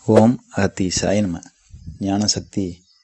ஓம் அகத்தீசாய நம ஞானசக்தி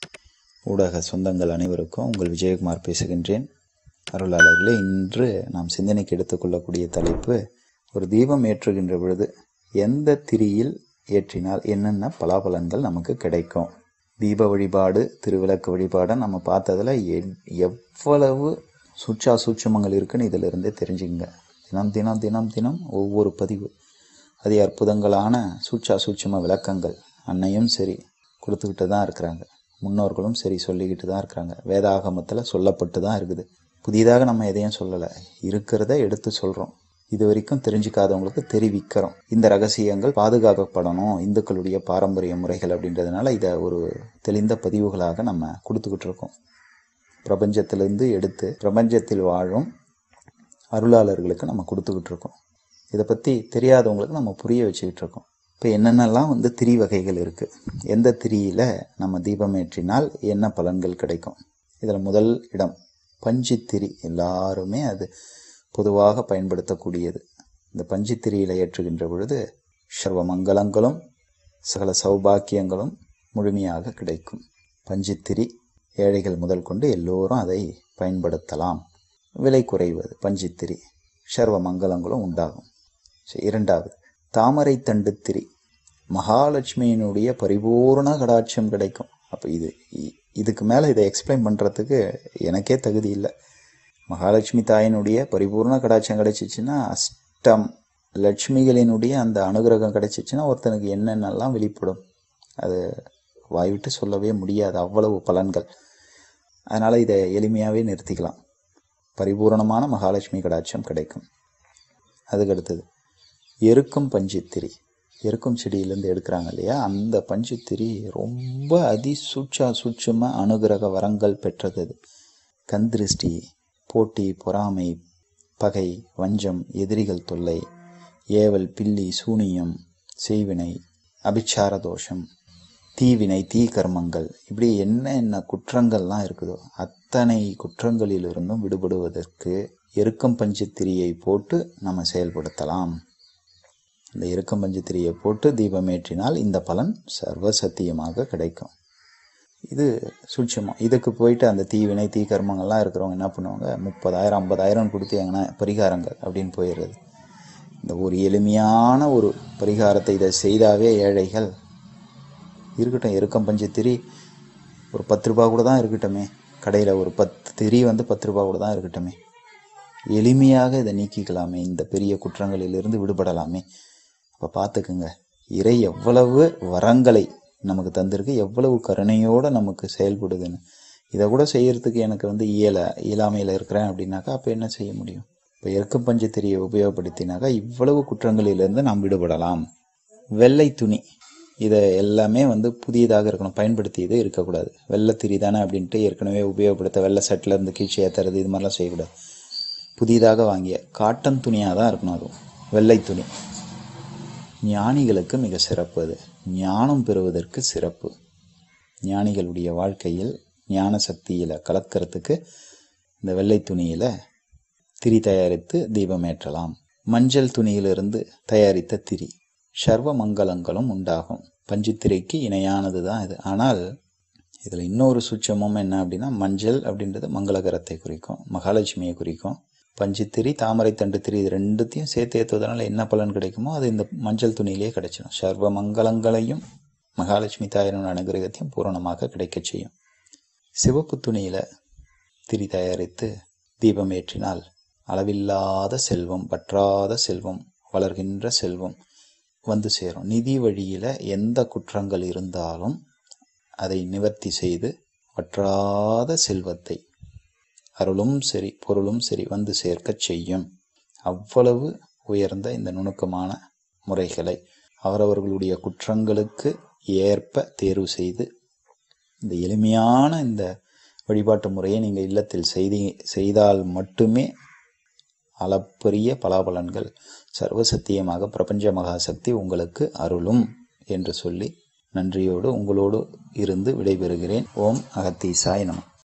ஊடக சொந்தங்கள் அனைவருக்கும் உங்கள் விஜயகுமார் பேசுகின்றேன் அருளாளர்களே இன்று நாம் சிந்தனைக்கு எடுத்துக்கொள்ளக்கூடிய தலைப்பு ஒரு தீபம் ஏற்றுகின்ற பொழுது எந்த திரியில் ஏற்றினால் என்னென்ன பலாபலன்கள் நமக்கு கிடைக்கும் தீப வழிபாடு திருவிளக்கு வழிபாடை நம்ம பார்த்ததில் எ- எவ்வளவு சூட்சா சூட்சமங்கள் இருக்குன்னு இதிலிருந்தே தெரிஞ்சுங்க தினம் தினம் தினம் தினம் ஒவ்வொரு பதிவு அதி அற்புதங்களான சூட்சா சூட்சம விளக்கங்கள் அன்னையும் சரி கொடுத்துக்கிட்டு தான் இருக்கிறாங்க முன்னோர்களும் சரி சொல்லிக்கிட்டு தான் இருக்கிறாங்க வேதாகமத்தில் சொல்லப்பட்டு தான் இருக்குது புதிதாக நம்ம எதையும் சொல்லலை இருக்கிறத எடுத்து சொல்கிறோம் இது வரைக்கும் தெரிஞ்சுக்காதவங்களுக்கு தெரிவிக்கிறோம் இந்த ரகசியங்கள் பாதுகாக்கப்படணும் இந்துக்களுடைய பாரம்பரிய முறைகள் அப்படின்றதுனால இதை ஒரு தெளிந்த பதிவுகளாக நம்ம கொடுத்துக்கிட்டு இருக்கோம் பிரபஞ்சத்திலிருந்து எடுத்து பிரபஞ்சத்தில் வாழும் அருளாளர்களுக்கு நம்ம கொடுத்துக்கிட்டு இருக்கோம் இதை பற்றி தெரியாதவங்களுக்கு நம்ம புரிய வச்சுக்கிட்டு இருக்கோம் இப்போ என்னென்னலாம் வந்து திரி வகைகள் இருக்குது எந்த திரியில் நம்ம தீபம் ஏற்றினால் என்ன பலன்கள் கிடைக்கும் இதில் முதல் இடம் பஞ்சுத்திரி எல்லாருமே அது பொதுவாக பயன்படுத்தக்கூடியது இந்த பஞ்சுத்திரியில் ஏற்றுகின்ற பொழுது சர்வ மங்களங்களும் சகல சௌபாக்கியங்களும் முழுமையாக கிடைக்கும் பஞ்சுத்திரி ஏழைகள் முதல் கொண்டு எல்லோரும் அதை பயன்படுத்தலாம் விலை குறைவது பஞ்சுத்திரி சர்வ மங்களங்களும் உண்டாகும் சரி, இரண்டாவது தாமரை தண்டு திரி மகாலட்சுமியினுடைய பரிபூர்ண கடாட்சியம் கிடைக்கும் அப்போ இது இ- இதுக்கு மேலே இதை எக்ஸ்பிளைன் பண்ணுறதுக்கு எனக்கே தகுதி இல்லை மகாலட்சுமி தாயினுடைய பரிபூர்ண கடாட்சியம் கிடைச்சிச்சுன்னா அஷ்டம் லட்சுமிகளினுடைய அந்த அனுகிரகம் கிடைச்சிச்சுன்னா ஒருத்தனுக்கு என்னென்னலாம் வெளிப்படும் அது வாய்விட்டு சொல்லவே முடியாது அவ்வளவு பலன்கள் அதனால் இதை எளிமையாகவே நிறுத்திக்கலாம் பரிபூரணமான மகாலட்சுமி கடாட்சியம் கிடைக்கும் அதுக்கு அடுத்தது எருக்கும் பஞ்சுத்திரி எருக்கும் செடியிலேருந்து எடுக்கிறாங்க இல்லையா அந்த பஞ்சுத்திரி ரொம்ப அதி சூட்சா சூட்சும அனுகிரக வரங்கள் பெற்றது அது கண் திருஷ்டி போட்டி பொறாமை பகை வஞ்சம் எதிரிகள் தொல்லை ஏவல் பில்லி சூனியம் செய்வினை அபிச்சார தோஷம் தீவினை தீ கர்மங்கள் இப்படி என்ன என்ன குற்றங்கள்லாம் இருக்குதோ அத்தனை குற்றங்களிலிருந்தும் விடுபடுவதற்கு எருக்கம் பஞ்சுத்திரியை போட்டு நம்ம செயல்படுத்தலாம் இந்த எருக்கம் பஞ்சுத்திரியை போட்டு தீபம் ஏற்றினால் இந்த பலன் சர்வ சத்தியமாக கிடைக்கும் இது சூட்சமம் இதுக்கு போயிட்டு அந்த தீவினை தீ கர்மங்கள்லாம் இருக்கிறவங்க என்ன பண்ணுவாங்க முப்பதாயிரம் ஐம்பதாயிரம் கொடுத்து எங்கன்னா பரிகாரங்கள் அப்படின்னு போயிடுறது இந்த ஒரு எளிமையான ஒரு பரிகாரத்தை இதை செய்தாவே ஏழைகள் இருக்கட்டும் எருக்கம் பஞ்சு திரி ஒரு பத்து ரூபா கூட தான் இருக்கட்டுமே கடையில் ஒரு பத்து திரி வந்து பத்து ரூபா கூட தான் இருக்கட்டுமே எளிமையாக இதை நீக்கிக்கலாமே இந்த பெரிய குற்றங்களிலிருந்து விடுபடலாமே அப்போ பார்த்துக்குங்க இறை எவ்வளவு வரங்களை நமக்கு தந்திருக்கு எவ்வளவு கருணையோடு நமக்கு செயல்படுதுன்னு இதை கூட செய்யறதுக்கு எனக்கு வந்து இயல இயலாமையில் இருக்கிறேன் அப்படின்னாக்கா அப்போ என்ன செய்ய முடியும் இப்போ எருக்கம் பஞ்சத்திரியை உபயோகப்படுத்தினாக்கா இவ்வளவு குற்றங்களிலிருந்து நாம் விடுபடலாம் வெள்ளை துணி இதை எல்லாமே வந்து புதியதாக இருக்கணும் பயன்படுத்தியது இருக்கக்கூடாது வெள்ளை திரி தானே அப்படின்ட்டு ஏற்கனவே உபயோகப்படுத்த வெள்ளை செட்டில் இருந்து கீழ்ச்சி ஏற்றுறது இது மாதிரிலாம் செய்யக்கூடாது புதிதாக வாங்கிய காட்டன் துணியாக தான் இருக்கணும் அதுவும் வெள்ளை துணி ஞானிகளுக்கு மிக சிறப்பு அது ஞானம் பெறுவதற்கு சிறப்பு ஞானிகளுடைய வாழ்க்கையில் ஞான சக்தியில் கலக்கிறதுக்கு இந்த வெள்ளை துணியில் திரி தயாரித்து தீபம் ஏற்றலாம் மஞ்சள் துணியிலிருந்து தயாரித்த திரி சர்வ மங்களங்களும் உண்டாகும் பஞ்சுத்திரைக்கு இணையானது தான் இது ஆனால் இதில் இன்னொரு சுட்சமும் என்ன அப்படின்னா மஞ்சள் அப்படின்றது மங்களகரத்தை குறிக்கும் மகாலட்சுமியை குறிக்கும் பஞ்சுத்திரி தாமரை தண்டு திரி இது ரெண்டுத்தையும் சேர்த்து ஏற்றுவதனால என்ன பலன் கிடைக்குமோ அது இந்த மஞ்சள் துணியிலே கிடைச்சிடும் சர்வ மங்களங்களையும் மகாலட்சுமி தாயினுடைய அனுகிரகத்தையும் பூரணமாக கிடைக்கச் செய்யும் சிவப்பு துணியில் திரி தயாரித்து தீபம் ஏற்றினால் அளவில்லாத செல்வம் வற்றாத செல்வம் வளர்கின்ற செல்வம் வந்து சேரும் நிதி வழியில் எந்த குற்றங்கள் இருந்தாலும் அதை நிவர்த்தி செய்து வற்றாத செல்வத்தை அருளும் சரி பொருளும் சரி வந்து சேர்க்கச் செய்யும் அவ்வளவு உயர்ந்த இந்த நுணுக்கமான முறைகளை அவரவர்களுடைய குற்றங்களுக்கு ஏற்ப தேர்வு செய்து இந்த எளிமையான இந்த வழிபாட்டு முறையை நீங்கள் இல்லத்தில் செய்தி செய்தால் மட்டுமே அளப்பரிய பலாபலன்கள் சர்வசத்தியமாக பிரபஞ்ச மகாசக்தி உங்களுக்கு அருளும் என்று சொல்லி நன்றியோடு உங்களோடு இருந்து விடைபெறுகிறேன் ஓம் அகத்தீசாய் நம